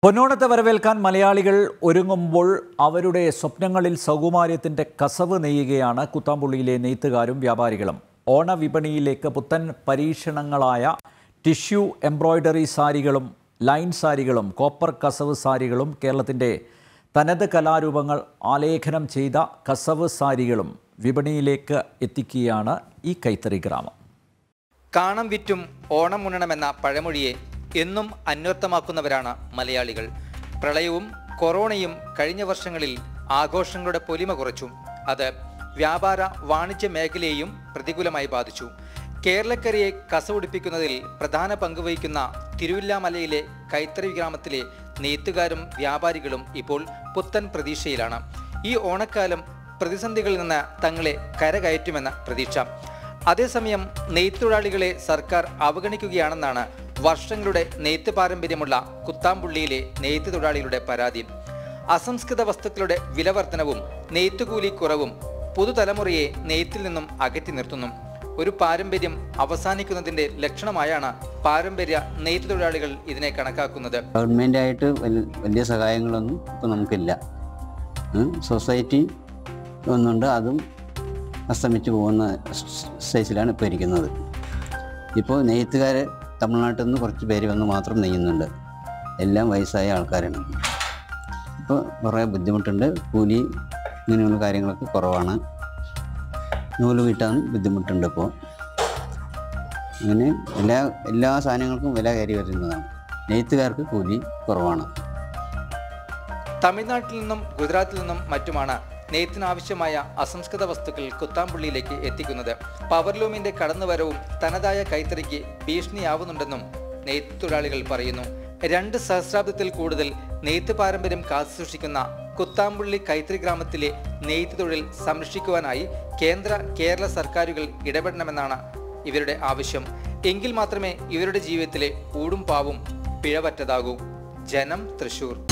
പൊന്നോണത്തെ വരവേൽക്കാൻ മലയാളികൾ ഒരുങ്ങുമ്പോൾ അവരുടെ സ്വപ്നങ്ങളിൽ സൗകുമാര്യത്തിന്റെ കസവ് നെയ്യുകയാണ് കുത്താമ്പുള്ളിയിലെ നെയ്ത്തുകാരും വ്യാപാരികളും ഓണവിപണിയിലേക്ക് പുത്തൻ പരീക്ഷണങ്ങളായ ടിഷ്യൂ എംബ്രോയ്ഡറി സാരികളും ലൈൻ സാരികളും കോപ്പർ കസവ് സാരികളും കേരളത്തിൻ്റെ തനത് കലാരൂപങ്ങൾ ആലേഖനം ചെയ്ത കസവ് സാരികളും വിപണിയിലേക്ക് എത്തിക്കുകയാണ് ഈ കൈത്തറി ഗ്രാമം കാണം വിറ്റും ഓണം ഉണ്ണണമെന്ന പഴമൊഴിയെ എന്നും അന്വർത്ഥമാക്കുന്നവരാണ് മലയാളികൾ പ്രളയവും കൊറോണയും കഴിഞ്ഞ വർഷങ്ങളിൽ ആഘോഷങ്ങളുടെ പൊലിമ കുറച്ചു അത് വ്യാപാര വാണിജ്യ മേഖലയെയും പ്രതികൂലമായി ബാധിച്ചു കേരളക്കരയെ കസവുടിപ്പിക്കുന്നതിൽ പ്രധാന പങ്കുവഹിക്കുന്ന തിരുവില്ലാമലയിലെ കൈത്തറി ഗ്രാമത്തിലെ നെയ്ത്തുകാരും വ്യാപാരികളും ഇപ്പോൾ പുത്തൻ പ്രതീക്ഷയിലാണ് ഈ ഓണക്കാലം പ്രതിസന്ധികളിൽ നിന്ന് തങ്ങളെ കരകയറ്റുമെന്ന പ്രതീക്ഷ അതേസമയം നെയ്ത്തൊഴിലാളികളെ സർക്കാർ അവഗണിക്കുകയാണെന്നാണ് വർഷങ്ങളുടെ നെയ്ത്ത് പാരമ്പര്യമുള്ള കുത്താമ്പുള്ളിയിലെ നെയ്ത്ത് തൊഴിലാളികളുടെ പരാതി അസംസ്കൃത വസ്തുക്കളുടെ വിലവർധനവും നെയ്ത്തുകൂലി കുറവും പുതുതലമുറയെ നെയ്ത്തിൽ നിന്നും അകറ്റി നിർത്തുന്നു ഒരു പാരമ്പര്യം അവസാനിക്കുന്നതിന്റെ ലക്ഷണമായാണ് പാരമ്പര്യ നെയ്ത്ത് തൊഴിലാളികൾ ഇതിനെ കണക്കാക്കുന്നത് ഗവൺമെൻറ്റായിട്ട് വലിയ വലിയ സഹായങ്ങളൊന്നും ഇപ്പോൾ നമുക്കില്ല ഉം, സൊസൈറ്റി ഒന്നുണ്ട് അതും അസ്തമിച്ച് പോകുന്ന സ്റ്റേജിലാണ് ഇപ്പോൾ ഇരിക്കുന്നത് ഇപ്പോൾ നെയ്ത്തുകാർ തമിഴ്നാട്ടിൽ നിന്ന് കുറച്ച് പേര് വന്ന് മാത്രം നെയ്യുന്നുണ്ട് എല്ലാം വയസ്സായ ആൾക്കാരാണ് ഇപ്പോൾ കുറേ ബുദ്ധിമുട്ടുണ്ട് കൂലി ഇങ്ങനെയുള്ള കാര്യങ്ങളൊക്കെ കുറവാണ് നൂല് കിട്ടാൻ ബുദ്ധിമുട്ടുണ്ട് ഇപ്പോൾ അങ്ങനെ എല്ലാ എല്ലാ സാധനങ്ങൾക്കും വില കയറി വരുന്നതാണ് നെയ്ത്തുകാർക്ക് കൂലി കുറവാണ് തമിഴ്നാട്ടിൽ നിന്നും ഗുജറാത്തിൽ നിന്നും മറ്റുമാണ് നെയ്ത്തിനാവശ്യമായ അസംസ്കൃത വസ്തുക്കൾ കുത്താമ്പുള്ളിയിലേക്ക് എത്തിക്കുന്നത് പവർലൂമിന്റെ കടന്നുവരവും തനതായ കൈത്തറിക്ക് ഭീഷണിയാവുന്നുണ്ടെന്നും നെയ്ത്ത് തൊഴിലാളികൾ പറയുന്നു രണ്ട് സഹസ്രാബ്ദത്തിൽ കൂടുതൽ നെയ്ത്ത് പാരമ്പര്യം കാത്തുസൂക്ഷിക്കുന്ന കുത്താമ്പുള്ളി കൈത്തറി ഗ്രാമത്തിലെ നെയ്ത്ത് തൊഴിൽ സംരക്ഷിക്കുവാനായി കേന്ദ്ര കേരള സർക്കാരുകൾ ഇടപെടണമെന്നാണ് ഇവരുടെ ആവശ്യം എങ്കിൽ മാത്രമേ ഇവരുടെ ജീവിതത്തിലെ ഊടും പാവും പിഴവറ്റതാകൂ ജനം തൃശൂർ